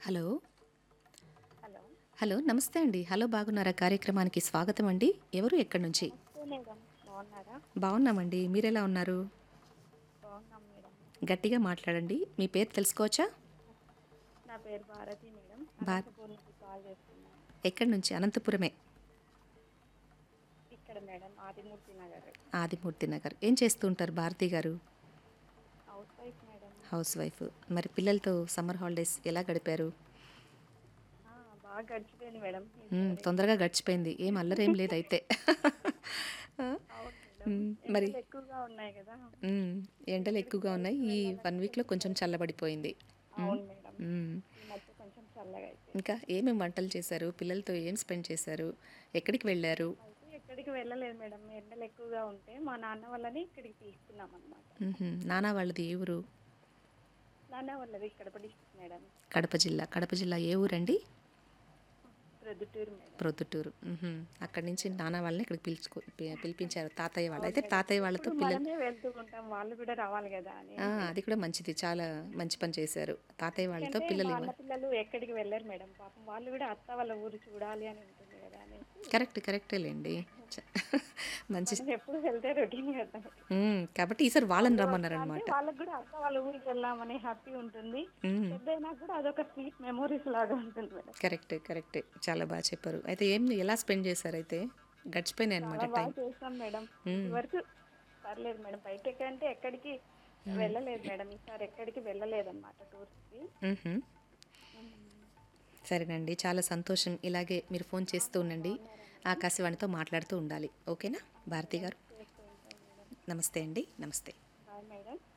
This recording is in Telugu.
హలో హలో హలో నమస్తే అండి హలో బాగున్నారా కార్యక్రమానికి స్వాగతం అండి ఎవరు ఎక్కడి నుంచి నమస్తే మేడం బాగున్నారా బాగున్నామండి మీరెలా ఉన్నారు బాగున్నాం మేడం గట్టిగా మాట్లాడండి మీ పేరు తెలుసుకోవచ్చా నా పేరు భారతి మేడం భా- అనంతపూర్ నుంచి కాల్ చేస్తున్నాను ఎక్కడి నుంచి అనంతపురమే ఇక్కడ మేడం ఆదిమూర్తి నగర్ ఆదిమూర్తి నగర్ ఏం చేస్తూ ఉంటారు Bharati garu housewife madam housewife మరి పిల్లలతో సమ్మర్ హాలిడేస్ ఎలా గడిపారు ఆ, బాగా గడిచిపోయింది మేడం మ్మ్, తొందరగా గడిచిపోయింది ఏం అల్లరేం లేదైతే అవును మేడం మ్మ్, మరి ఎండలు ఎక్కువగా ఉన్నాయి కదా మ్మ్, ఎండలు ఎక్కువగా ఉన్నాయి ఈ వన్ వీక్లో కొంచెం చల్లబడిపోయింది అవును మేడం మ్మ్. ఈ మధ్య కొంచెం చల్లగా అయితే ఇంకా ఏమేమి వంటలు చేశారు పిల్లలతో ఏం స్పెండ్ చేశారు ఎక్కడికి వెళ్ళారు అయితే ఎక్కడికి వెళ్ళలేదు మేడం ఎండలు ఎక్కువగా ఉంటే మా నాన్న వాళ్ళని ఇక్కడికి తీసుకున్నాం అనమాట మ్మ్హ. నానా వాళ్ళది ఏ ఊరు నాన్న వాళ్ళది ఇక్కడ డిస్ట్రిక్ట్ మేడం కడప జిల్లా కడప జిల్లా ఏ ఊరండి ప్రొద్దుటూరు మేడం ప్రొద్దుటూరు మ్మ్హ. అక్కడి నుంచి నానా వాళ్ళని ఇక్కడికి పిలుచుకో పి- పిలిపించారు తాతయ్య వాళ్ళు అయితే తాతయ్య వాళ్ళతో ఇప్పుడు పిల్లలు మనమే వెళ్తూ ఉంటాం వాళ్ళు కూడా రావాలి కదా అని ఆ, అది కూడా మంచిది చాలా మంచి పని చేశారు తాతయ్య వాళ్ళతో అంటే పిల్లలు మా అన్న పిల్లలు ఎక్కడికి వెళ్ళరు మేడం పాపం వాళ్ళు కూడా అత్త వాళ్ళ ఊరు చూడాలి అని ఉంటుంది కదా అనేసి కరెక్ట్ కరెక్టేలేండి చ- మంచి మనం ఎప్పుడు వెళ్తే రొటీన్ కదా మ్మ్. కాబట్టి ఈసారి వాళ్ళని అంటే రమ్మన్నారనమాట వాళ్ళకి కూడా అత్త వాళ్ళ ఊరికి వెళ్ళామని హ్యాపీ ఉంటుంది పెద్దయినా కూడా అదొక స్వీట్ మెమోరీస్ లాగా ఉంటుంది మేడం కరెక్ట్ కరెక్ట్ చాలా బాగా చెప్పారు అయితే ఏం ఎలా స్పెండ్ చేశారు అయితే గడిచిపోయినాయి అనమాట చాలా టైం బాగా చేస్తాం మేడం వరకు పర్లేదు మేడం బయటకి అంటే ఎక్కడికి వెళ్ళలేదు మేడం ఈసారి ఎక్కడికి వెళ్ళలేదు అనమాట టూర్స్కి మ్మ్హ. సరేనండి చాలా సంతోషం ఇలాగే మీరు ఫోన్ చేస్తూ ఉండండి ఆకాశవాణితో మాట్లాడుతూ ఉండాలి ఓకేనా భారతి గారు నమస్తే అండి నమస్తే బాయ్ మేడం